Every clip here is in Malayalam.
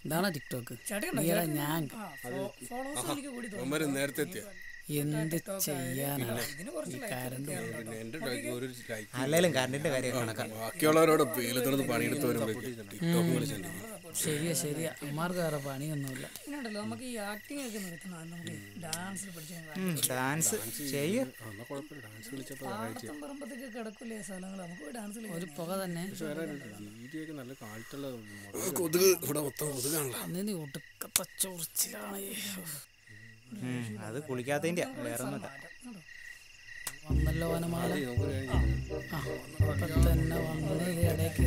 ഇതാണ് ടിക്ടോക്ക് ചേട്ടൻ കണ്ടോ? ഈയിടെ ചേട്ടൻ- ഞാൻ ആ, ഫോ- followers എനിക്ക് കൂടി തോന്നി. അവന്മാര് നേരത്തെ എത്തിയ എന്ത് ചെയ്യാനാ ഇതിന് കുറച്ച് ഈ like കരണ്ട് ഒക്കെ ഉണ്ട് പിന്നെ എന്റെ like ഒരു like അല്ലെങ്കിലും കറണ്ടിന്റെ കാര്യം കണക്കാം ബാക്കിയുള്ളവരോട് വെയിലത്തിടന്ന് പണിയെടുത്ത് വരുമ്പോഴേക്കും ടിക്ടോക്ക് കളിച്ചിട്ടുണ്ട് ശരിയാ ശരിയാ അമ്മമാർക്ക് വേറെ പണിയൊന്നുമില്ല പിന്നെ ഉണ്ടല്ലോ നമുക്ക് ഈ ആക്ടിങ് ഒക്കെ നിർത്തുന്ന നമുക്ക് ഡാൻസിൽ പഠിച്ചാൽ ഡാൻസ് ചെയ്യ എന്നാ കുഴപ്പമില്ല ഡാൻസ് കളിച്ചപ്പോ പാടത്തും പറമ്പത്തൊക്കെ കിടക്കില്ലേ സ്ഥലങ്ങൾ നമുക്ക് പോയി ഡാൻസ് ഒരു പുക തന്നെ വീഡിയോ ഒക്കെ നല്ല കാലത്തുള്ള കൊതുക് ഇവിടെ മൊത്തം കൊതുകാണല്ലോ അന്ന് നീ ഒടുക്കത്തെ ചൊറിച്ചിലാണ് ഈ. അത് കുളിക്കാത്തതിന്റെ വേറെ ഒന്നുമില്ല വന്നല്ലോ വനമാല ആ ഇപ്പൊ തന്നെ വന്നത് ഇത് ഇടയ്ക്ക്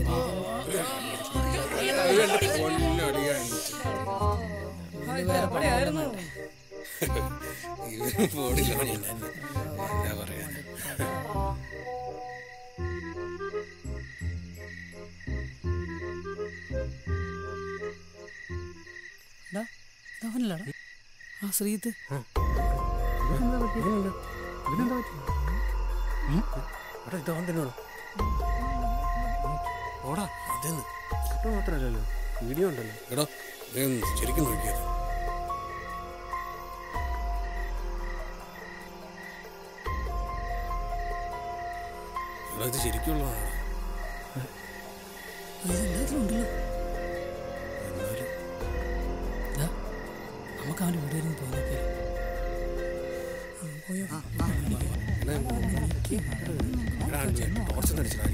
എവിടെയായിരുന്നു ഇവര് ഫോണിലാണ് എന്താ പറയാ അവനല്ലടാ ആ ശ്രീത്ത് എടാ ഇത് അവൻ തന്നെയാണോ ഓടാ ഇതെന്ന് ഫോട്ടോ മാത്രമല്ലല്ലോ വീഡിയോ ഉണ്ടല്ലോ എടാ ഇതൊന്ന് ശരിക്കും നോക്കിയത് എടാ ഇത് ശരിക്കുള്ളതാണ് ഇതെല്ലാത്തിലുണ്ടല്ലോ എന്നാലും ദാ, നമുക്ക് അവൻ്റെ വീട് വരെ പോയി നോക്കിയാലോ ടോർച്ച് അടിച്ചിടാ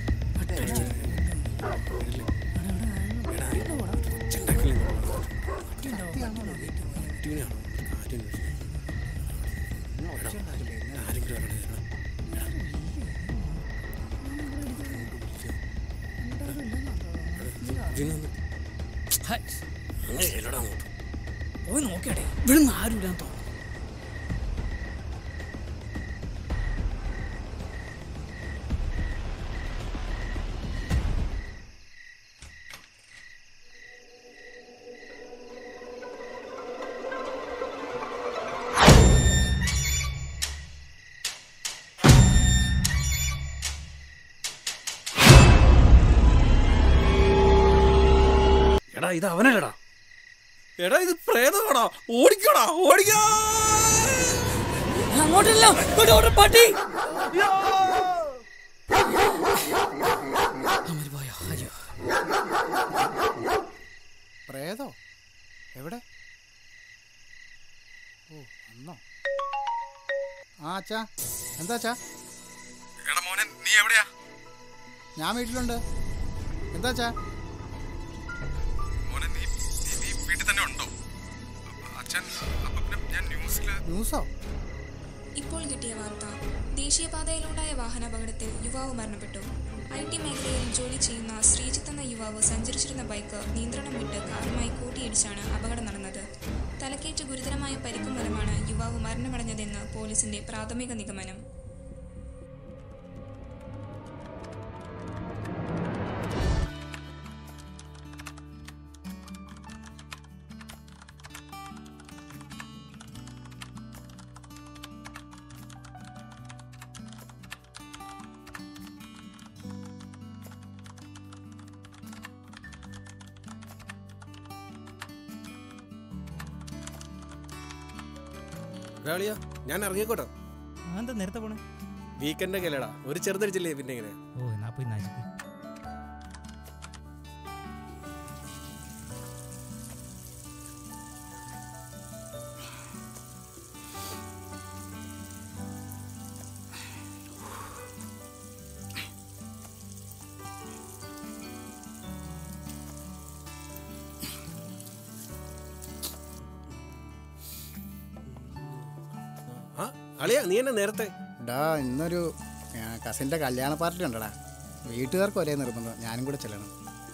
ഹായ്. അങ്ങനെ ചെല്ലടാ അങ്ങോട്ട് പോയി നോക്കിയാടേ ഇവിടുന്ന് ആരും ഇല്ലാന്ന് തോന്നുന്നു എടാ ഇത് അവനല്ലടാ എടാ ഇത് പ്രേതമാടാ ഓടിക്കോടാ ഓടിക്കാ അങ്ങോട്ടല്ല ഇങ്ങോട്ട് ഓട് പട്ടി അമ്മര് പോയോ അയ്യോ പ്രേതോ എവിടെ ഓ വന്നോ ആ അച്ഛാ എന്താ അച്ഛാ എടാ മോനെ നീ എവിടെയാ ഞാൻ വീട്ടിലുണ്ട് എന്താ അച്ഛാ മോനെ നീ നീ നീ വീട്ടിൽ തന്നെ ഉണ്ടോ അച്ഛൻ അപ്പൊ പിന്നെ ഞാൻ ന്യൂസില് ന്യൂസോ ഇപ്പോൾ കിട്ടിയ വാർത്ത ദേശീയപാതയിലുണ്ടായ വാഹനാപകടത്തിൽ യുവാവ് മരണപ്പെട്ടു ഐ ടി മേഖലയിൽ ജോലി ചെയ്യുന്ന ശ്രീജിത്ത് എന്ന യുവാവ് സഞ്ചരിച്ചിരുന്ന ബൈക്ക് നിയന്ത്രണം വിട്ട് കാറുമായി കൂട്ടിയിടിച്ചാണ് അപകടം നടന്നത് തലക്കേറ്റ് ഗുരുതരമായ പരിക്കും മൂലമാണ് യുവാവ് മരണമടഞ്ഞതെന്ന് പോലീസിന്റെ പ്രാഥമിക നിഗമനം രാളിയാ ഞാൻ ഇറങ്ങിക്കോട്ടെ എന്താ നേരത്തെ പോണേ വീക്കെൻഡ് ഒക്കെ അല്ലേടാ ഒരു ചെറുതടിച്ചില്ലേ പിന്നെ ഇങ്ങനെ ഓ എന്നാ പോയി നാശിക്കും ആ അളിയാ നീ എന്നെ നേരത്തെ ഡാ ഇന്നൊരു കസിൻ്റെ കല്യാണ പാർട്ടി ഉണ്ടടാ വീട്ടുകാർക്ക് ഒരേ നിർബന്ധം ഞാനും കൂടെ ചെല്ലണം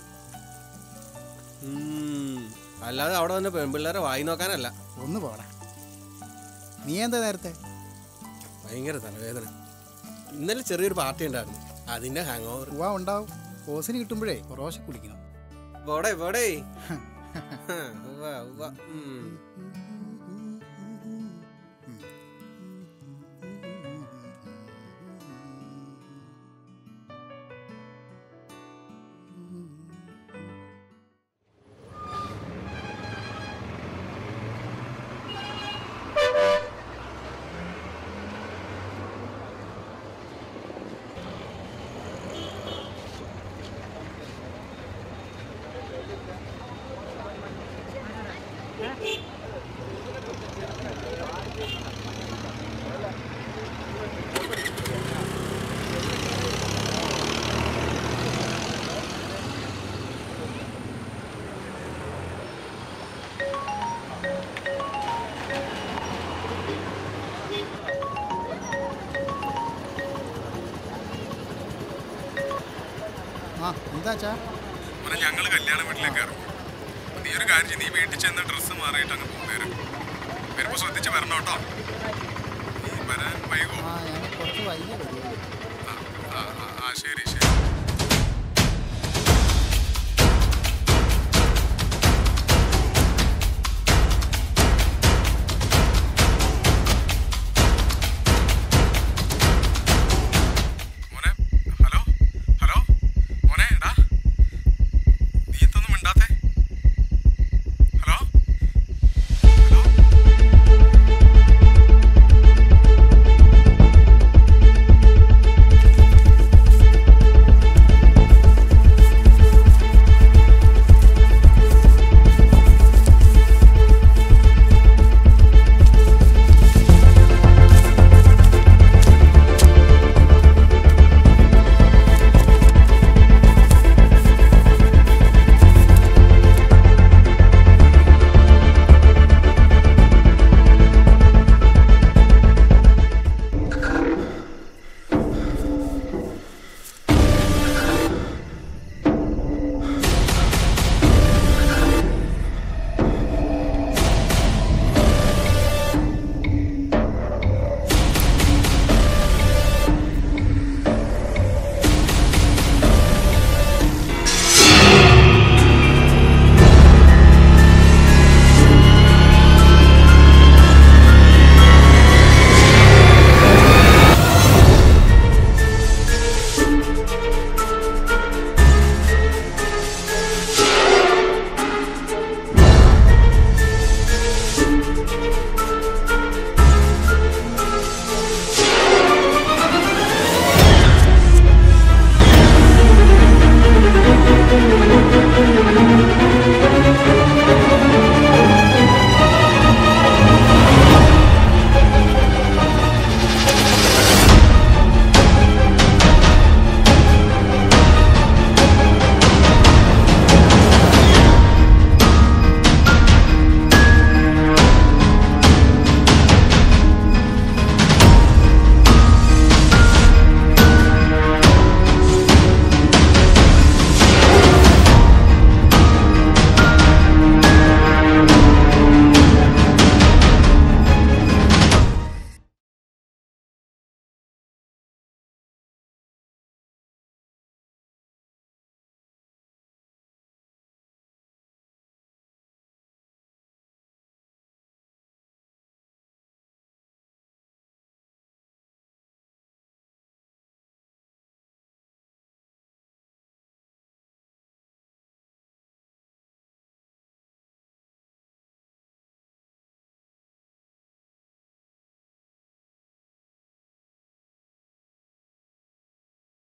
ഉം, അല്ലാതെ അവിടെ വന്ന് പെൺപിള്ളേരെ വായി നോക്കാനല്ല ഒന്ന് പോടാ നീ എന്താ നേരത്തെ ഭയങ്കര തലവേദന ഇന്നലെ ചെറിയൊരു പാർട്ടി ഉണ്ടായിരുന്നു അതിന്റെ ഹാങ് ഓവർ ഉവ്വ ഉണ്ടാവും ഓസിന് കിട്ടുമ്പോഴേ കുറോശ കുടിക്കണം പോടെ പോടെ ഉവ്വ, ഉവ്വ. ഉം. ആ എന്താ ചാ മോനെ ഞങ്ങൾ കല്യാണ വീട്ടിലേക്ക് ഇറങ്ങി നീ ഒരു കാര്യം ചെയ്യ്, നീ വീട്ടിൽ ചെന്ന് ഡ്രസ്സ് മാറിയിട്ട് അങ്ങ് പോകുന്നേരം വരുമ്പോ ശ്രദ്ധിച്ച് വരണം കേട്ടോ നീ വരാൻ വൈകോ ആ ഞാൻ കുറച്ച് വൈകി വരുള്ളൂ ആ, ആ, ആ, ആ ശരി ശരി